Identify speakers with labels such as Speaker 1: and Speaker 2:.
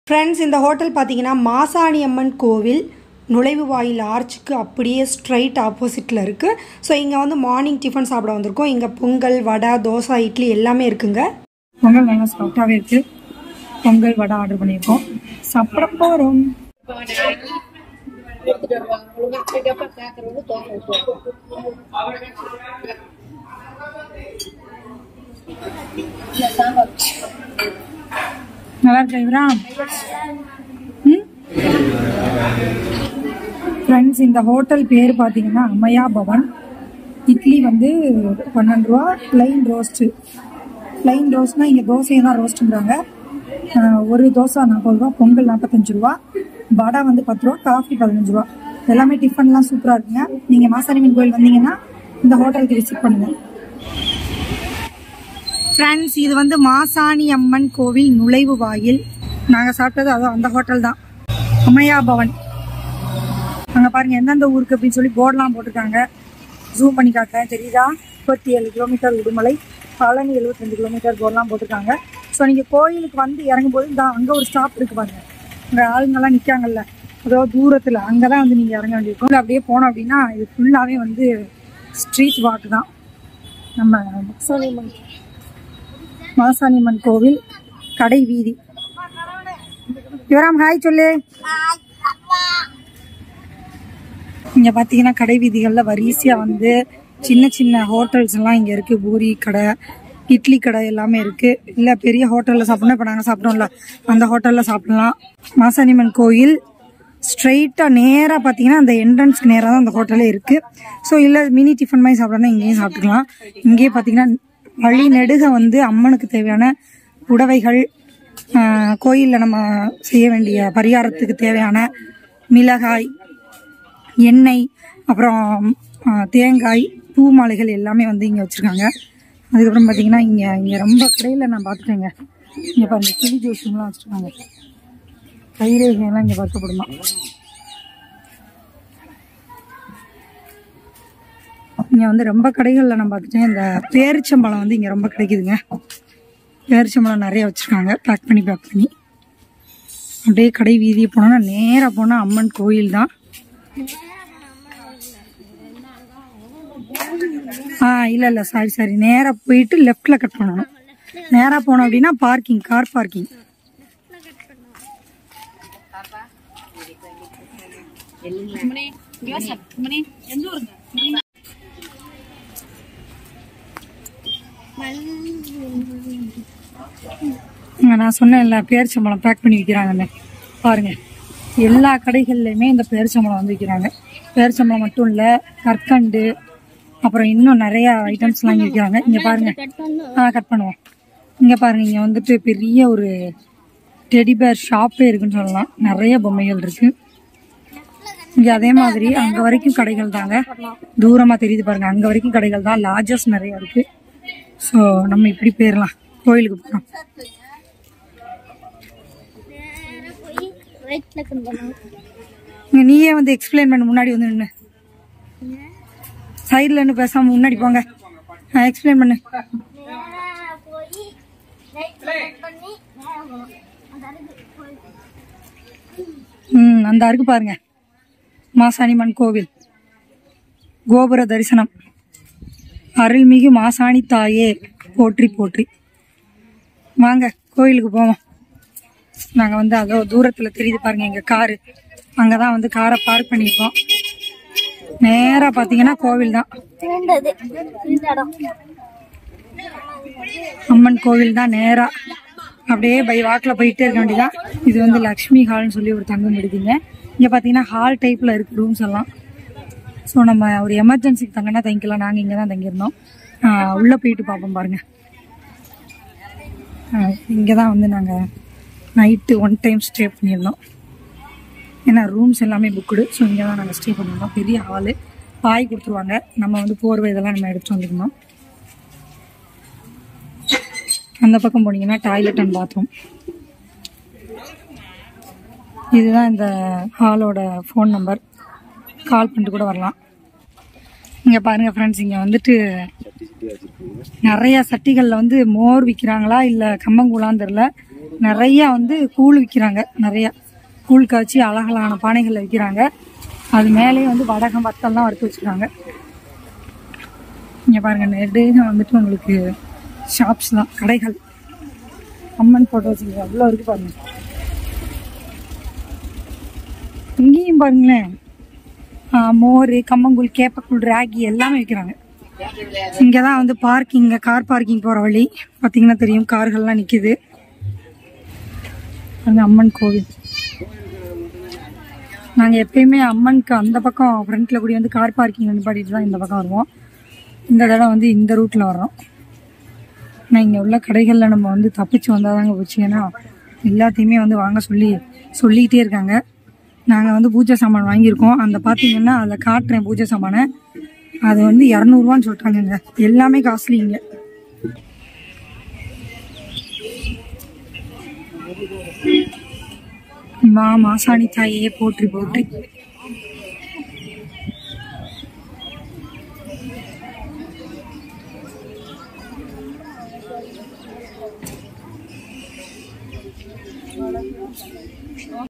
Speaker 1: friends இந்த hotel பார்த்தீங்கன்னா மாசாணி அம்மன் கோவில் நுழைவு வாயில் ஆர்ச்சுக்கு அப்படியே ஸ்ட்ரைட் ஆப்போசிட்டில் இருக்குது ஸோ இங்கே வந்து மார்னிங் டிஃபன் சாப்பிட வந்திருக்கோம் இங்கே பொங்கல் வடை தோசை இட்லி எல்லாமே இருக்குங்க
Speaker 2: பொங்கல் நல்லா சாஃப்டாகவே இருக்கு பொங்கல் வடை ஆர்டர் பண்ணியிருக்கோம் சாப்பிட போகிறோம் நல்லா இருக்கா இவரா ம் ஃப்ரெண்ட்ஸ் இந்த ஹோட்டல் பேர் பார்த்தீங்கன்னா அம்மையா பவன் இட்லி வந்து பன்னெண்டு ரூபா பிளைன் ரோஸ்ட்டு பிளைன் ரோஸ்ட்னா இங்கே தோசையை தான் ரோஸ்ட்டுங்கிறாங்க ஒரு தோசை நாற்பது ரூபா பொங்கல் நாற்பத்தஞ்சு ரூபா வடை வந்து பத்து ரூபா காஃபி பதினஞ்சு ரூபா எல்லாமே டிஃபன்லாம் சூப்பராக இருக்குங்க நீங்கள் மாசாணிமன் கோயில் வந்தீங்கன்னா இந்த ஹோட்டலுக்கு விசிட் பண்ணுங்கள் ஃப்ரெண்ட்ஸ் இது வந்து மாசாணி அம்மன் கோவில் நுழைவு வாயில் நாங்கள் சாப்பிட்டது அதுவும் அந்த ஹோட்டல் தான் அம்மையா பவன் அங்க பாருங்க எந்தெந்த ஊருக்கு அப்படின்னு சொல்லி போர்டெலாம் போட்டிருக்காங்க ஜூம் பண்ணி காட்டுறேன் தெரியுதா முப்பத்தி ஏழு கிலோமீட்டர் உடுமலை பழனி எழுபத்தி ரெண்டு கிலோமீட்டர் போர்டெலாம் போட்டிருக்காங்க ஸோ நீங்கள் கோயிலுக்கு வந்து இறங்கும்போது இந்த அங்கே ஒரு ஸ்டாப் இருக்கு பாருங்க அங்கே ஆளுங்கெல்லாம் நிற்காங்கல்ல அதோ தூரத்தில் அங்கே தான் வந்து நீங்கள் இறங்க வேண்டியிருக்கும் இல்ல அப்படியே போனோம் அப்படின்னா இது ஃபுல்லாகவே வந்து ஸ்ட்ரீட் வாக் தான் நம்ம மாசாணியம்மன் மாசாணியம்மன் கோவில் கடை வீதி யுவராம் ஹாய் சொல்லு இங்க பாத்தீங்கன்னா கடை வீதிகள்ல வரிசையா வந்து சின்ன சின்ன ஹோட்டல்ஸ் எல்லாம் இங்க இருக்கு பூரி கடை இட்லி கடை எல்லாமே இருக்கு இல்ல பெரிய ஹோட்டல்ல சாப்பிடணும் இப்ப நாங்க சாப்பிட்டோம்ல அந்த ஹோட்டல்ல சாப்பிடலாம் மாசாணிமன் கோயில் ஸ்ட்ரைட்டா நேரா பாத்தீங்கன்னா அந்த என்ட்ரன்ஸ்க்கு நேரா தான் அந்த ஹோட்டலே இருக்கு ஸோ இல்ல மினி டிஃபன் மாதிரி சாப்பிடணும் இங்கேயும் சாப்பிட்டுக்கலாம் இங்கேயே பாத்தீங்கன்னா வழி நெடுக வந்து அம்மனுக்கு தேவையான புடவைகள் ஆஹ், கோயில்ல நம்ம செய்ய வேண்டிய பரிகாரத்துக்கு தேவையான மிளகாய் எண்ணெய் அப்புறம் ஆ, தேங்காய் பூ மாலைகள் எல்லாமே வந்து இங்கே வச்சுருக்காங்க அதுக்கப்புறம் பார்த்தீங்கன்னா இங்கே இங்கே ரொம்ப கடையில் நான் பார்த்துட்டேங்க இங்கே பாருங்க கிளி ஜோஷம்லாம் வச்சுருக்காங்க கைரேகையெல்லாம் இங்கே பார்க்கப்படுமா இங்கே வந்து ரொம்ப கடைகளில் நான் பார்த்துட்டேன் இந்த பேரிச்சம்பழம் வந்து இங்கே ரொம்ப கிடைக்குதுங்க பேரிச்சம்பழம் நிறைய வச்சுருக்காங்க பேக் பண்ணி பேக் பண்ணி அப்படியே கடை வீதியை போனோன்னா நேராக போனால் அம்மன் கோயில் தான் ஆ இல்லை இல்லை சாரி சாரி நேராக போயிட்டு லெஃப்டில் கட் பண்ணணும் நேராக போனோம் அப்படின்னா பார்க்கிங் கார் பார்க்கிங் இங்க நான் சொன்னேன்ல பேரிச்சம்பழம் பேக் பண்ணி விற்கிறாங்கன்னு பாருங்க எல்லா கடைகள்லையுமே இந்த பேரிச்சம்பழம் வந்து விற்கிறாங்க பேரிச்சம்பழம் மட்டும் இல்லை கற்கண்டு அப்புறம் இன்னும் நிறைய ஐட்டம்ஸ்லாம் இங்கே விற்கிறாங்க இங்கே பாருங்க ஆ கட் பண்ணுவோம் இங்கே பாருங்க இங்கே வந்துட்டு பெரிய ஒரு டெடி பேர் ஷாப்பே இருக்குன்னு சொல்லலாம் நிறைய பொம்மைகள் இருக்கு இங்கே அதே மாதிரி அங்கே வரைக்கும் கடைகள் தாங்க தூரமாக தெரியுது பாருங்க அங்கே வரைக்கும் கடைகள் தான் லார்ஜஸ் நிறைய இருக்கு ஸோ நம்ம இப்படி போயிடலாம் கோயிலுக்கு போகிறோம் இங்க நீயே வந்து எக்ஸ்பிளைன் பண்ண முன்னாடி வந்து நின்று சைடில் நின்று பேசாம முன்னாடி போங்க எக்ஸ்பிளைன் பண்ணு ம் அந்த அருக்கு பாருங்க மாசாணிமன் கோவில் கோபுர தரிசனம் அருள்மிகு மாசாணி தாயே போற்றி போற்றி வாங்க கோயிலுக்கு போவோம் நாங்கள் வந்து அதோ தூரத்தில் தெரியுது பாருங்க எங்கள் காரு அங்கே தான் வந்து காரை பார்க் பண்ணியிருக்கோம் நேராக பார்த்தீங்கன்னா கோவில் தான் அம்மன் கோவில் தான் நேராக அப்படியே பை வாக்கில் போயிட்டே இருக்க வேண்டியதான் இது வந்து லக்ஷ்மி ஹால்னு சொல்லி ஒரு தங்கம் விடுதிங்க இங்கே பார்த்தீங்கன்னா ஹால் டைப்பில் இருக்கு ரூம்ஸ் எல்லாம் ஸோ நம்ம ஒரு எமர்ஜென்சிக்கு தங்கினா தங்கிக்கலாம் நாங்கள் இங்கே தான் தங்கியிருந்தோம் ஆஹ் உள்ள போயிட்டு பார்ப்போம் பாருங்க இங்கே தான் வந்து நாங்கள் நைட்டு ஒன் டைம் ஸ்டே பண்ணியிருந்தோம் ஏன்னா ரூம்ஸ் எல்லாமே புக்குடு ஸோ இங்கே தான் நாங்கள் ஸ்டே பண்ணியிருந்தோம் பெரிய ஹாலு பாய் கொடுத்துருவாங்க நம்ம வந்து போர்வை இதெல்லாம் நம்ம எடுத்து வந்துருந்தோம் அந்த பக்கம் போனீங்கன்னா டாய்லெட் அண்ட் பாத்ரூம் இதுதான் இந்த ஹாலோட ஃபோன் நம்பர் கால் பண்ணிட்டு கூட வரலாம் இங்கே பாருங்க ஃப்ரெண்ட்ஸ் இங்கே வந்துட்டு நிறைய சட்டிகளில் வந்து மோர் விற்கிறாங்களா இல்லை கம்மங்கூழான்னு தெரில நிறைய வந்து கூழ் விற்கிறாங்க நிறைய கூழ் காய்ச்சி அழகழகான பானைகளில் விற்கிறாங்க அது மேலேயே வந்து வடகம் வத்தல்லாம் வறுத்து வச்சுருக்காங்க இங்கே பாருங்க நெடுக வந்துட்டு உங்களுக்கு ஷாப்ஸ் தான் கடைகள் அம்மன் போட்டோ வச்சுருக்காங்க அவ்வளோ இருக்கு பாருங்க இங்கேயும் பாருங்களேன் ஆ, மோர் கம்மங்கூழ் கேப்பக்கூழ் ராகி எல்லாமே விற்கிறாங்க இங்கே தான் வந்து பார்க்கிங் கார் பார்க்கிங் போகிற வழி பார்த்தீங்கன்னா தெரியும் கார்கள்லாம் நிற்கிது அந்த அம்மன் கோவில் நாங்கள் எப்பயுமே அம்மனுக்கு அந்த பக்கம் ஃப்ரண்ட்டில் கூடி வந்து கார் பார்க்கிங் நிப்பாட்டிட்டு தான் இந்த பக்கம் வருவோம் இந்த தடவை வந்து இந்த ரூட்டில் வர்றோம் ஆனால் இங்கே உள்ள கடைகளில் நம்ம வந்து தப்பிச்சு வந்தால் தாங்க போச்சு ஏன்னா எல்லாத்தையுமே வந்து வாங்க சொல்லி சொல்லிக்கிட்டே இருக்காங்க நாங்கள் வந்து பூஜை சாமான் வாங்கியிருக்கோம் அந்த பார்த்தீங்கன்னா அதில் காட்டுறேன் பூஜை சாமானை அது வந்து இரநூறுவான்னு சொல்லிட்டாங்கங்க எல்லாமே காஸ்ட்லி இங்கே மா மாசாணி தாயே போற்றி போற்றி